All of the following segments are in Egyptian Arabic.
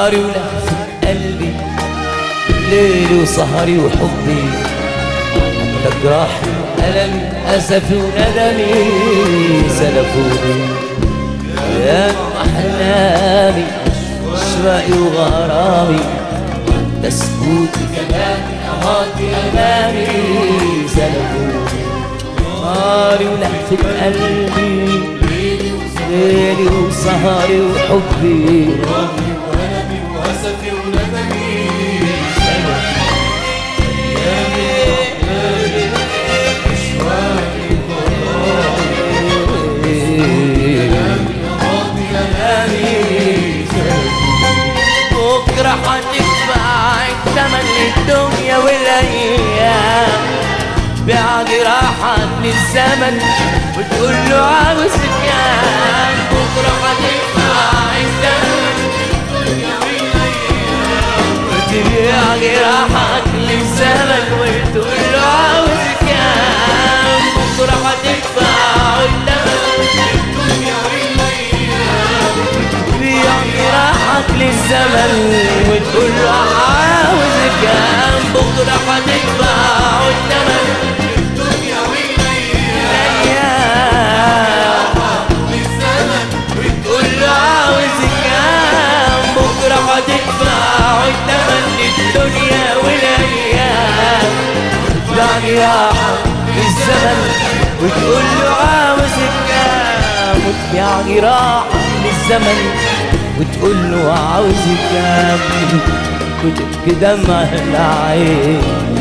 ناري ولهفة قلبي ليلي وسهري وحبي حتى جراحي ألمي أسفي وندمي سلفوني يا أحلامي أشواقي وغرامي تسكوتي كلامي أهاتي أمامي سلفوني ناري ولهفة قلبي ليلي وسهري وحبي رامي وألمي وأسفي وندمي أشواقي قاضي أمامي بكرة هتدفع الثمن للدنيا والأيام بعد راحت للزمن وتقول له عاوز كام بكرة هتدفع الثمن وتبيع راحت للزمن وتقول له عاوز كام بكرة هتدفع الثمن بيع راحك للزمن وتقول له عاوز كام بكره هتدفع الثمن ايام وتقول له عاوز كام بكره هتدفع الثمن للدنيا والايام تدفع راحك للزمن وتقول له عاوز كام وتبيع راحك للزمن وتقول له عاوز كام وتبكي دمع العين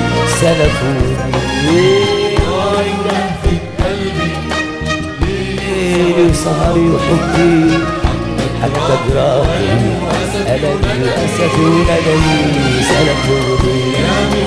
سلفوني في قلبي ليلي وسهري وحبي حتى جراحي ألمي وأسفي وندمي سلفوني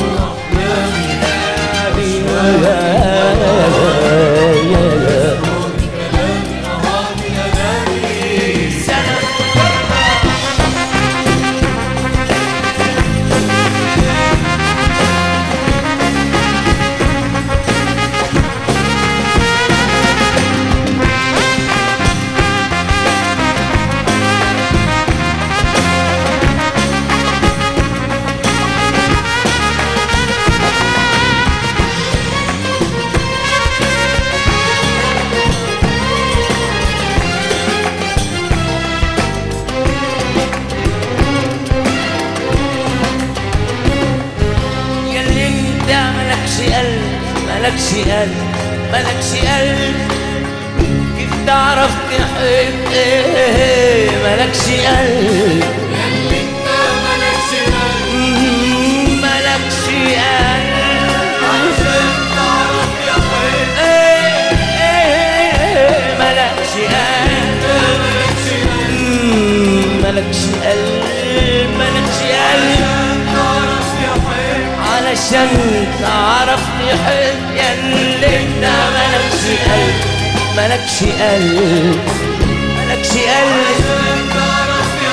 ياللي انت ملكش قلب ملكش قلب ملكش قلب كيف تعرف تحب ايه ملكش قلب اللي انت مالكش قلب مم، ملكش قلب عشان تعرف يا حبيبي ايه ايه ملكش قلب مالكش قلب مم، ملكش قلب ملكش قلب تعرف يا حبيبي علشان تعرف تحب يا اللي انت ملكش قلب ملكش قلب ملكش قلب تعرف يا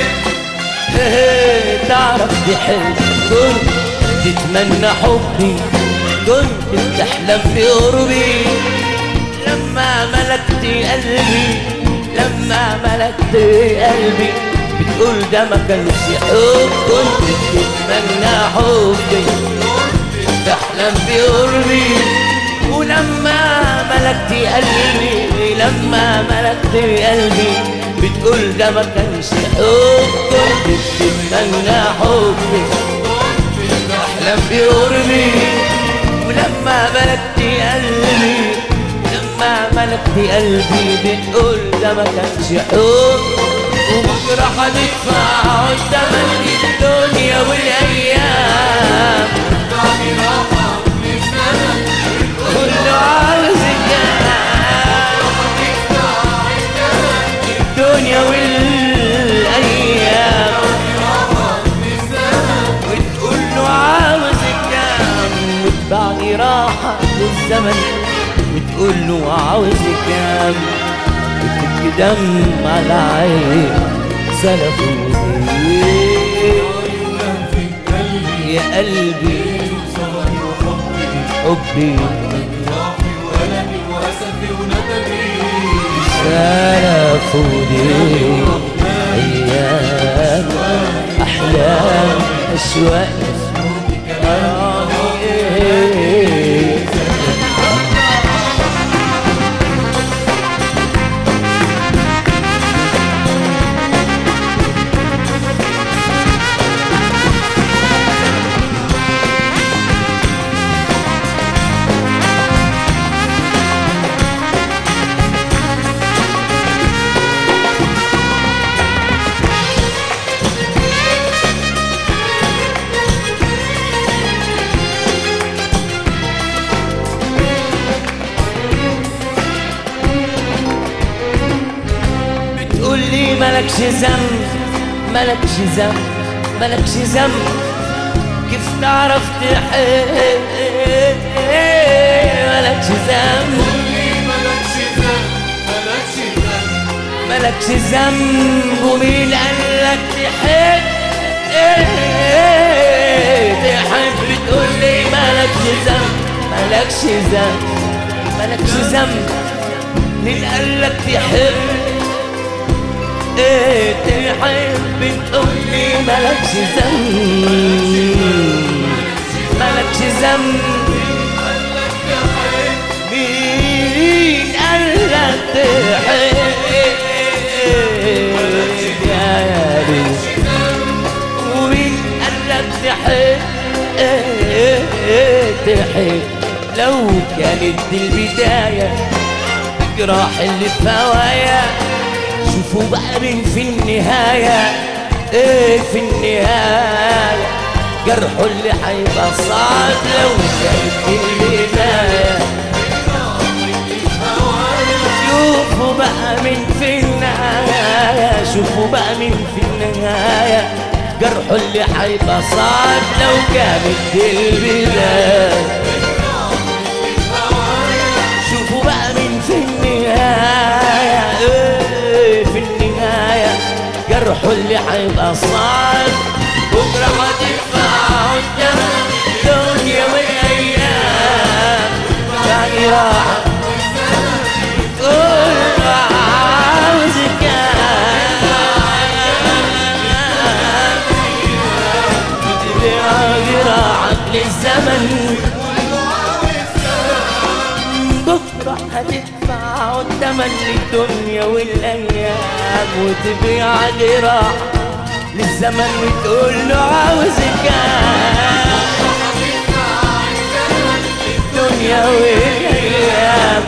حبيبي تعرف تحب كنت تتمنى حبي كنت بتحلم بقربي لما ملكت قلبي لما ملكت قلبي بتقول ده ما كانش حب كنت بتتمنى حبي تحلم بقربي ولما ملكت قلبي لما ملكت قلبي بتقول ده ما كانش حب كنت بتتمنى حبي تحلم بقربي ولما ملكت قلبي لما ملكت قلبي بتقول ده ما كانش حب وبكره هتدفع الثمن الدنيا والايام دعني راحة للزمن كله عاوز الجنان الدنيا والايام وتقول له عاوز الكام وتبعني راحة للزمن وتقول له عاوز كام وتبكي دم على عين سلفوني في قلبي يا قلبي وصبري وحبي حبي راحي وألمي وأسفي وندمي سلفوني أيام أشواقنا غرامي إيه بتقول لي مالكش ذنب مالكش ذنب مالكش ذنب كيف تعرف تحب مالكش ذنب ملكش ذنب ملكش ذنب مالكش ذنب ومين قالك تحب تحب تقول لي مالكش ذنب مالكش ذنب مالكش ذنب مين قالك تحب ايه تحب تقول لي مالكش ذنب مالكش ذنب مين قالك تحب يا يا ليل ومين قالك تحب تحب لو كانت دي البداية جراح اللي في هوايا شوفوا بقى مين في النهاية ايه في النهاية جرحه اللي هيبقى صعب لو كانت دي البداية شوفوا بقى مين في النهاية شوفوا بقى مين في النهاية جرحه اللي هيبقى صعب لو كانت دي البداية شوفوا بقى مين في النهاية إيه في النهاية جرحه اللي هيبقى صعب بكرة هتدفع الثمن الدنيا والأيام يعني راحة كل عاوزك تبيع ذراعك للزمن بكرة هتدفع الثمن للدنيا والأيام وتبيع ذراعك للزمن وتقول له عاوزك الدنيا والأيام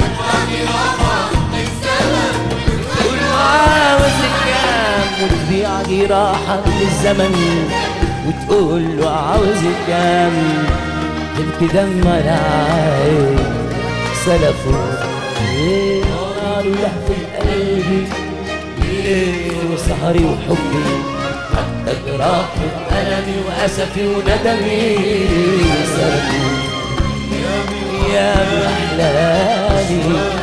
تقول له عاوزك وتبيع جراحك للزمن وتقول له عاوزك كام تبكي دم العين سلفوا ايه نار لهفة قلبي ايه وسهري وحبي حتى جراحي وألمي وأسفي وندمي سلفوا يا أحلامي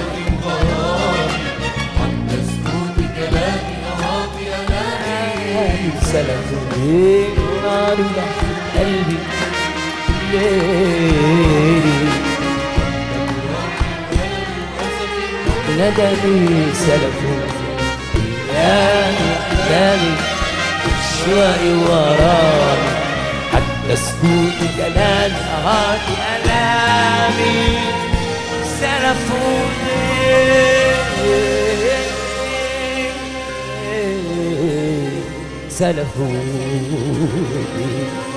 تسكت كلامي أراضي أنامي سلف ليل ونار لهفة قلبي ليل ندمي سلف يا أحلامي شوقي ورامي حتى سكوت كلام أهاتي ألامي سلف سلفوا